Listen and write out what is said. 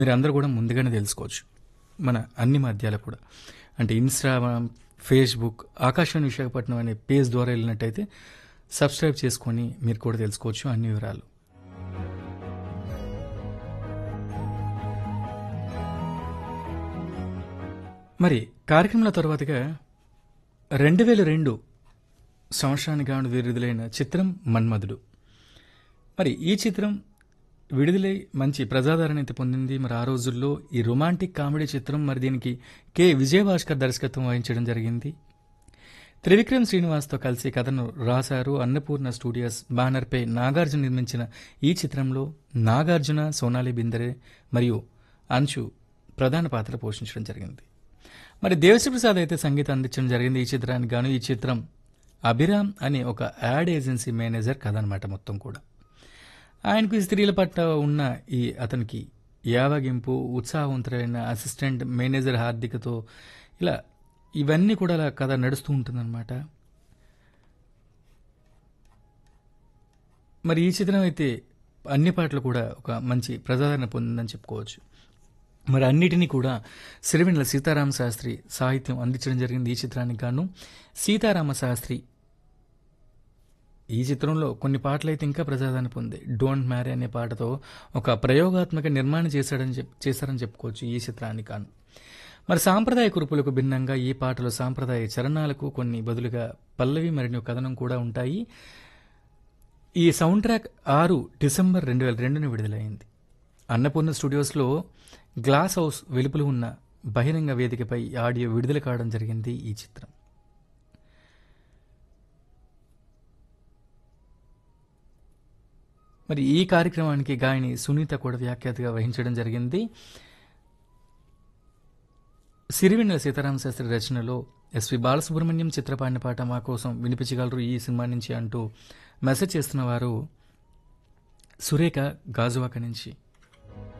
మీరు అందరూ కూడా ముందుగానే తెలుసుకోవచ్చు మన అన్ని మాధ్యాలు కూడా అంటే ఇన్స్టాగ్రామ్ ఫేస్బుక్ ఆకాశవాణి విశాఖపట్నం అనే పేజ్ ద్వారా వెళ్ళినట్టయితే సబ్స్క్రైబ్ చేసుకొని మీరు కూడా తెలుసుకోవచ్చు అన్ని వివరాలు మరి కార్యక్రమంలో తర్వాతగా రెండు వేల రెండు సంవత్సరానికి గాను విడుదలైన చిత్రం మన్మధుడు మరి ఈ చిత్రం విడుదలై మంచి ప్రజాదరణ అయితే పొందింది మరి ఆ రోజుల్లో ఈ రొమాంటిక్ కామెడీ చిత్రం మరి దీనికి కె విజయభాస్కర్ దర్శకత్వం వహించడం జరిగింది త్రివిక్రమ్ శ్రీనివాస్తో కలిసి కథను రాశారు అన్నపూర్ణ స్టూడియోస్ బ్యానర్పై నాగార్జున నిర్మించిన ఈ చిత్రంలో నాగార్జున సోనాలి బిందరే మరియు అంశు ప్రధాన పాత్ర పోషించడం జరిగింది మరి దేవశ్రీ ప్రసాద్ అయితే సంగీతం అందించడం జరిగింది ఈ చిత్రానికి గాను ఈ చిత్రం అభిరామ్ అనే ఒక యాడ్ ఏజెన్సీ మేనేజర్ కథ అనమాట మొత్తం కూడా ఆయనకు ఈ స్త్రీల పట్ల ఉన్న ఈ అతనికి యావగింపు ఉత్సాహవంతులైన అసిస్టెంట్ మేనేజర్ హార్దికతో ఇలా ఇవన్నీ కూడా అలా కథ నడుస్తూ ఉంటుందన్నమాట మరి ఈ చిత్రం అయితే అన్ని పాటలు కూడా ఒక మంచి ప్రజాదరణ పొందిందని చెప్పుకోవచ్చు మరి అన్నిటినీ కూడా సిరివెన్నెల సీతారామ శాస్త్రి సాహిత్యం అందించడం జరిగింది ఈ చిత్రానికి గాను సీతారామ శాస్త్రి ఈ చిత్రంలో కొన్ని పాటలు అయితే ఇంకా ప్రజాదరణ పొంది డోంట్ మ్యారీ అనే పాటతో ఒక ప్రయోగాత్మక నిర్మాణం చేశాడని చెప్ చేశారని చెప్పుకోవచ్చు ఈ చిత్రానికి గాను మరి సాంప్రదాయ కురుపులకు భిన్నంగా ఈ పాటలో సాంప్రదాయ చరణాలకు కొన్ని బదులుగా పల్లవి మరియు కథనం కూడా ఉంటాయి ఈ సౌండ్ ట్రాక్ ఆరు డిసెంబర్ రెండు వేల రెండున విడుదలైంది అన్నపూర్ణ స్టూడియోస్లో గ్లాస్ హౌస్ వెలుపల ఉన్న బహిరంగ వేదికపై ఆడియో విడుదల కావడం జరిగింది ఈ చిత్రం మరి ఈ కార్యక్రమానికి గాయని సునీత కూడా వ్యాఖ్యాతగా వహించడం జరిగింది సిరివెన్నెల సీతారామ శాస్త్రి రచనలో ఎస్వి బాలసుబ్రహ్మణ్యం చిత్రపాడిన పాట మా కోసం వినిపించగలరు ఈ సినిమా నుంచి అంటూ మెసేజ్ చేస్తున్న వారు సురేఖ గాజువాక నుంచి